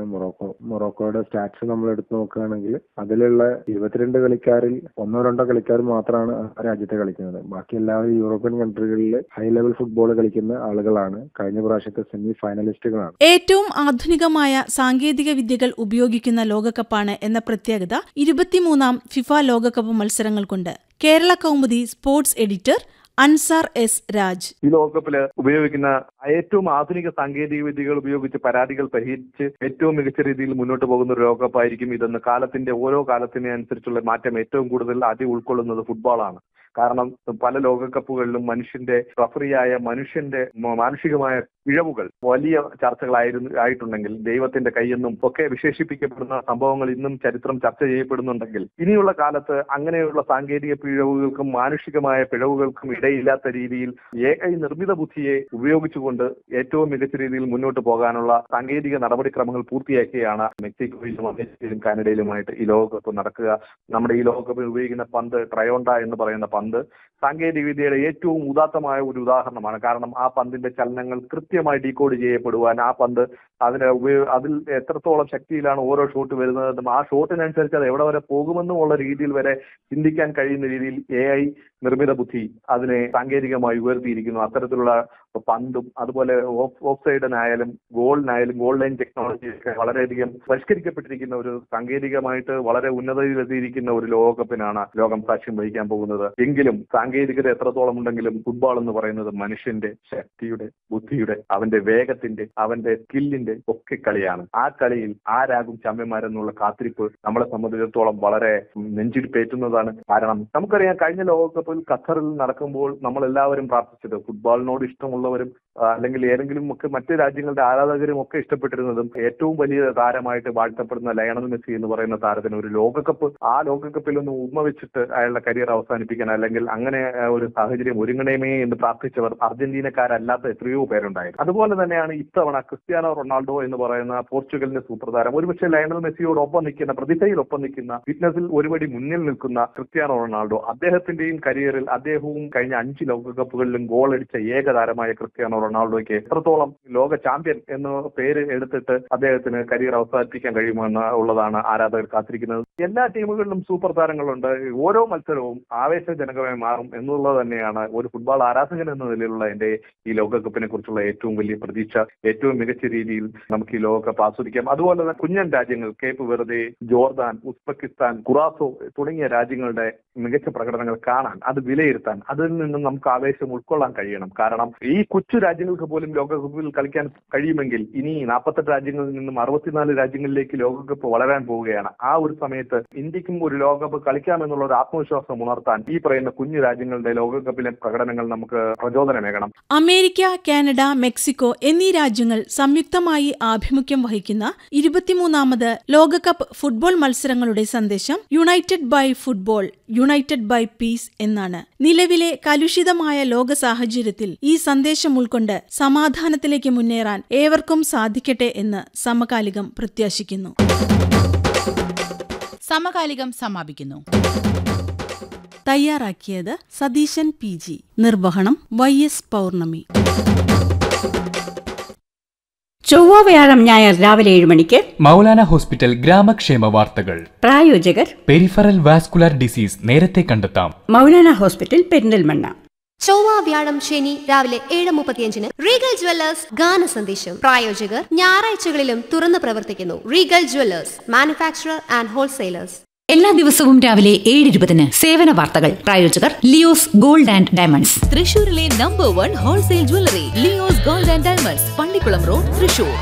ടീമാണ് Morocco മൊറോക്കോയുടെ stats നമ്മൾ എടുത്തു നോക്കുകയാണെങ്കിൽ അതിലുള്ള ഇരുപത്തിരണ്ട് കളിക്കാരിൽ ഒന്നോ രണ്ടോ കളിക്കാർ മാത്രമാണ് ആ രാജ്യത്തെ കളിക്കുന്നത് ബാക്കി എല്ലാവരും യൂറോപ്യൻ കൺട്രികളിൽ ഹൈ ലെവൽ ഫുട്ബോൾ കളിക്കുന്ന ആളുകളാണ് കഴിഞ്ഞ പ്രാവശ്യത്തെ സെമി ഫൈനലിസ്റ്റുകളാണ് ഏറ്റവും ആധുനികമായ സാങ്കേതിക വിദ്യകൾ ഉപയോഗിക്കുന്ന ലോകകപ്പാണ് എന്ന പ്രത്യേകത ഇരുപത്തിമൂന്നാം ഫിഫ ലോകകപ്പ് മത്സരങ്ങൾക്കുണ്ട് Kerala Kaumudi sports editor Ansar S Raj ഈ ലോകകപ്പില് ഉപയോഗിക്കുന്ന ഏറ്റവും ആധുനിക സാങ്കേതിക വിദ്യകൾ ഉപയോഗിച്ച് പരാതികൾ പരിഹരിച്ച് ഏറ്റവും മികച്ച രീതിയിൽ മുന്നോട്ട് പോകുന്ന ഒരു ലോകകപ്പായിരിക്കും ഇതെന്ന് കാലത്തിന്റെ ഓരോ കാലത്തിനെ അനുസരിച്ചുള്ള മാറ്റം ഏറ്റവും കൂടുതൽ ആദ്യം ഉൾക്കൊള്ളുന്നത് ഫുട്ബോളാണ് കാരണം പല ലോകകപ്പുകളിലും മനുഷ്യന്റെ റഫറിയായ മനുഷ്യന്റെ മ- മാനുഷികമായ പിഴവുകൾ വലിയ ചർച്ചകളായിരുന്നു ആയിട്ടുണ്ടെങ്കിൽ ദൈവത്തിന്റെ കൈയെന്നും ഒക്കെ വിശേഷിപ്പിക്കപ്പെടുന്ന സംഭവങ്ങൾ ഇന്നും ചരിത്രം ചർച്ച ചെയ്യപ്പെടുന്നുണ്ടെങ്കിൽ ഇനിയുള്ള കാലത്ത് അങ്ങനെയുള്ള സാങ്കേതിക പിഴവുകൾക്കും മാനുഷികമായ പിഴവുകൾക്കും ഇടയില്ലാത്ത രീതിയിൽ എ ഐ നിർമ്മിത ബുദ്ധിയെ ഉപയോഗിച്ചുകൊണ്ട് ഏറ്റവും മികച്ച രീതിയിൽ മുന്നോട്ട് പോകാനുള്ള സാങ്കേതിക നടപടിക്രമങ്ങൾ പൂർത്തിയാക്കിയാണ് മെക്സിക്കോയിലും അമേരിക്കയിലും കാനഡയിലുമായിട്ട് ഈ ലോകകപ്പ് നടക്കുക നമ്മുടെ ഈ ലോകകപ്പിൽ ഉപയോഗിക്കുന്ന പന്ത് ട്രയോണ്ട എന്ന് പറയുന്ന പന്ത് സാങ്കേതിക വിദ്യയുടെ ഏറ്റവും ഉദാത്തമായ ഒരു ഉദാഹരണമാണ് കാരണം ആ പന്തിന്റെ ചലനങ്ങൾ കൃത്യമായി ഡീകോഡ് ചെയ്യപ്പെടുവാൻ ആ പന്ത് അതിന് ഉപയോഗ അതിൽ എത്രത്തോളം ശക്തിയിലാണ് ഓരോ ഷോട്ട് വരുന്നതെന്നും ആ ഷോട്ടിനനുസരിച്ച് അത് എവിടെ വരെ പോകുമെന്നുമുള്ള രീതിയിൽ വരെ ചിന്തിക്കാൻ കഴിയുന്ന രീതിയിൽ എ ഐ നിർമ്മിത ബുദ്ധി അതിനെ സാങ്കേതികമായി ഉയർത്തിയിരിക്കുന്നു അത്തരത്തിലുള്ള പന്തും അതുപോലെ ഓഫ് ഓഫ് സൈഡിനായാലും ഗോളിനായാലും ഗോൾ ലൈൻ ടെക്നോളജി ഒക്കെ വളരെയധികം പരിഷ്കരിക്കപ്പെട്ടിരിക്കുന്ന ഒരു സാങ്കേതികമായിട്ട് വളരെ ഉന്നതയിലെത്തിയിരിക്കുന്ന ഒരു ലോകകപ്പിനാണ് ലോകം സാക്ഷ്യം വഹിക്കാൻ പോകുന്നത് എങ്കിലും സാങ്കേതികത എത്രത്തോളം ഉണ്ടെങ്കിലും ഫുട്ബോൾ എന്ന് പറയുന്നത് മനുഷ്യന്റെ ശക്തിയുടെ ബുദ്ധിയുടെ അവന്റെ വേഗത്തിന്റെ അവന്റെ സ്കില്ലിന്റെ ഒക്കെ കളിയാണ് ആ കളിയിൽ ആരാകും ചാമ്പ്യന്മാരെന്നുള്ള കാത്തിരിപ്പ് നമ്മളെ സംബന്ധിച്ചിടത്തോളം വളരെ നെഞ്ചിടിപ്പേറ്റുന്നതാണ് കാരണം നമുക്കറിയാം കഴിഞ്ഞ ലോകകപ്പിൽ ഖത്തറിൽ നടക്കുമ്പോൾ നമ്മൾ എല്ലാവരും പ്രാർത്ഥിച്ചത് ഫുട്ബോളിനോട് ഇഷ്ടമുള്ളവരും ആ, അല്ലെങ്കിൽ ഏതെങ്കിലും ഒക്കെ മറ്റ് രാജ്യങ്ങളുടെ ആരാധകരും ഒക്കെ ഇഷ്ടപ്പെട്ടിരുന്നതും ഏറ്റവും വലിയ താരമായിട്ട് വാഴ്ത്തപ്പെടുന്ന ലയണൽ മെസ്സി എന്ന് പറയുന്ന താരത്തിന് ഒരു ലോകകപ്പ് ആ ലോകകപ്പിൽ ഒന്ന് ഉമ്മ വെച്ചിട്ട് അയാളുടെ കരിയർ അവസാനിപ്പിക്കാൻ അല്ലെങ്കിൽ അങ്ങനെ ആ, ഒരു സാഹചര്യം ഒരുങ്ങണമേ എന്ന് പ്രാർത്ഥിച്ചവർ അർജന്റീനക്കാരല്ലാത്ത എത്രയോ പേരുണ്ടായിരുന്നു അതുപോലെ തന്നെയാണ് ഇത്തവണ ക്രിസ്ത്യാനോ റൊണാൾഡോ എന്ന് പറയുന്ന പോർച്ചുഗലിന്റെ സൂത്രധാരം ഒരുപക്ഷെ ലയണൽ മെസ്സിയോടൊപ്പം നിൽക്കുന്ന പ്രതിഭയിലൊപ്പം നിൽക്കുന്ന ഫിറ്റ്നസിൽ ഒരുപടി മുന്നിൽ നിൽക്കുന്ന ക്രിസ്ത്യാനോ റൊണാൾഡോ അദ്ദേഹത്തിന്റെയും കരിയറിൽ അദ്ദേഹവും കഴിഞ്ഞ അഞ്ച് ലോകകപ്പുകളിലും ഗോൾ അടിച്ച ഏകതാരമായ ക്രിസ്ത്യാനോ റൊണാൾഡോയ്ക്ക് എത്രത്തോളം ലോക ചാമ്പ്യൻ എന്ന പേര് എടുത്തിട്ട് അദ്ദേഹത്തിന് കരിയർ അവസാനിപ്പിക്കാൻ കഴിയുമെന്ന് ഉള്ളതാണ് ആരാധകർ കാത്തിരിക്കുന്നത് എല്ലാ ടീമുകളിലും സൂപ്പർ താരങ്ങളുണ്ട് ഓരോ മത്സരവും ആവേശജനകമായി മാറും എന്നുള്ളത് തന്നെയാണ് ഒരു ഫുട്ബോൾ ആരാധകൻ എന്ന നിലയിലുള്ള എന്റെ ഈ ലോകകപ്പിനെ കുറിച്ചുള്ള ഏറ്റവും വലിയ പ്രതീക്ഷ ഏറ്റവും മികച്ച രീതിയിൽ നമുക്ക് ഈ ലോകകപ്പ് ആസ്വദിക്കാം അതുപോലെ തന്നെ കുഞ്ഞൻ രാജ്യങ്ങൾ കേപ്പ് വെറുതെ ജോർദാൻ ഉസ്ബെക്കിസ്ഥാൻ കുറാസോ തുടങ്ങിയ രാജ്യങ്ങളുടെ മികച്ച പ്രകടനങ്ങൾ കാണാൻ അത് വിലയിരുത്താൻ അതിൽ നിന്നും നമുക്ക് ആവേശം ഉൾക്കൊള്ളാൻ കഴിയണം കാരണം ഈ കൊച്ചു രാജ്യങ്ങൾക്ക് പോലും ലോകകപ്പിൽ കളിക്കാൻ കഴിയുമെങ്കിൽ ഇനി നാൽപ്പത്തെട്ട് രാജ്യങ്ങളിൽ നിന്നും അറുപത്തിനാല് രാജ്യങ്ങളിലേക്ക് ലോകകപ്പ് വളരാൻ പോവുകയാണ് ആ ഒരു സമയത്ത് ഇന്ത്യക്കും ഒരു ലോകകപ്പ് കളിക്കാമെന്നുള്ള ഒരു ആത്മവിശ്വാസം ഉണർത്താൻ ഈ പറയുന്ന കുഞ്ഞു രാജ്യങ്ങളുടെ ലോകകപ്പിലെ പ്രകടനങ്ങൾ നമുക്ക് പ്രചോദനമേകണം അമേരിക്ക കാനഡ മെക്സിക്കോ എന്നീ രാജ്യങ്ങൾ സംയുക്തമായി ആഭിമുഖ്യം വഹിക്കുന്ന ഇരുപത്തിമൂന്നാമത് ലോകകപ്പ് ഫുട്ബോൾ മത്സരങ്ങളുടെ സന്ദേശം united by football united by peace എന്നാണ് നിലവിലെ കലുഷിതമായ ലോക സാഹചര്യത്തിൽ ഈ സന്ദേശം ഉൾക്കൊണ്ട് സമാധാനത്തിലേക്ക് മുന്നേറാൻ ഏവർക്കും സാധിക്കട്ടെ എന്ന് സമകാലികം പ്രത്യാശിക്കുന്നു സമകാലികം സമാപിക്കുന്നു തയ്യാറാക്കിയത് സതീശൻ പി ജി നിർവഹണം വൈ എസ് പൗർണമി ചൊവ്വ വ്യാഴം ഞായർ രാവിലെ ഏഴ് മണിക്ക് മൗലാന ഹോസ്പിറ്റൽ ഗ്രാമക്ഷേമ വാർത്തകൾ പ്രായോജകർ പെരിഫറൽ വാസ്കുലർ ഡിസീസ് നേരത്തെ കണ്ടെത്താം മൗലാന ഹോസ്പിറ്റൽ പെരിന്തൽമണ്ണ ചൊവ്വ വ്യാഴം ശനി രാവിലെ ഏഴ് മുപ്പത്തിയഞ്ചിന് റീഗൽ ജ്വല്ലേഴ്സ് ഗാന സന്ദേശം പ്രായോജകർ ഞായറാഴ്ചകളിലും തുറന്നു പ്രവർത്തിക്കുന്നു Regal jewellers manufacturer and wholesalers എല്ലാ ദിവസവും രാവിലെ ഏഴ് ഇരുപതിന് സേവന വാർത്തകൾ പ്രായോജകർ ലിയോസ് ഗോൾഡ് ആൻഡ് ഡയമണ്ട്സ് തൃശൂരിലെ number one wholesale jewellery Leo's gold and diamonds Pallikulam road Thrissur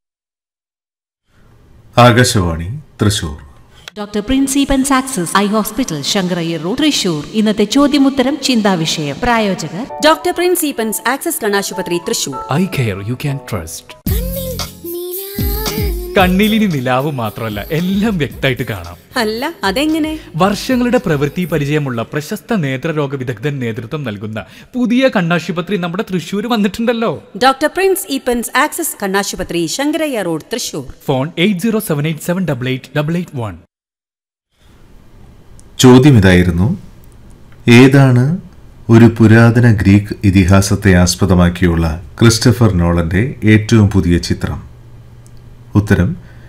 Akashvani Thrissur doctor പ്രിൻസിപ്പൻ Access eye hospital Shankarayyar road Thrissur ഇന്നത്തെ ചോദ്യമുത്തരം ചിന്താവിഷയം പ്രായോജകർ ഡോക്ടർ പ്രിൻസിപ്പൻസ് ആക്സസ് കണ്ണാശുപത്രി Thrissur eye care you can trust കണ്ണിലിനി നിലാവ് മാത്രമല്ല എല്ലാം വ്യക്തമായിട്ട് കാണാം അല്ല അതെങ്ങനെ വർഷങ്ങളുടെ പ്രവൃത്തി പരിചയമുള്ള പ്രശസ്ത നേത്രരോഗ വിദഗ്ധൻ നേതൃത്വം നൽകുന്ന പുതിയ കണ്ണാശുപത്രി നമ്മുടെ തൃശ്ശൂർ വന്നിട്ടുണ്ടല്ലോ ഡോക്ടർ പ്രിൻസ് ഈപ്പൻസ് ആക്സസ് കണ്ണാശുപത്രി Shankarayya road Thrissur phone eight zero seven eight seven double eight double eight one ചോദ്യം ഇതായിരുന്നു ഏതാണ് ഒരു പുരാതന ഗ്രീക്ക് ഇതിഹാസത്തെ ആസ്പദമാക്കിയുള്ള ക്രിസ്റ്റഫർ നോളന്റെ ഏറ്റവും പുതിയ ചിത്രം ഉത്തരം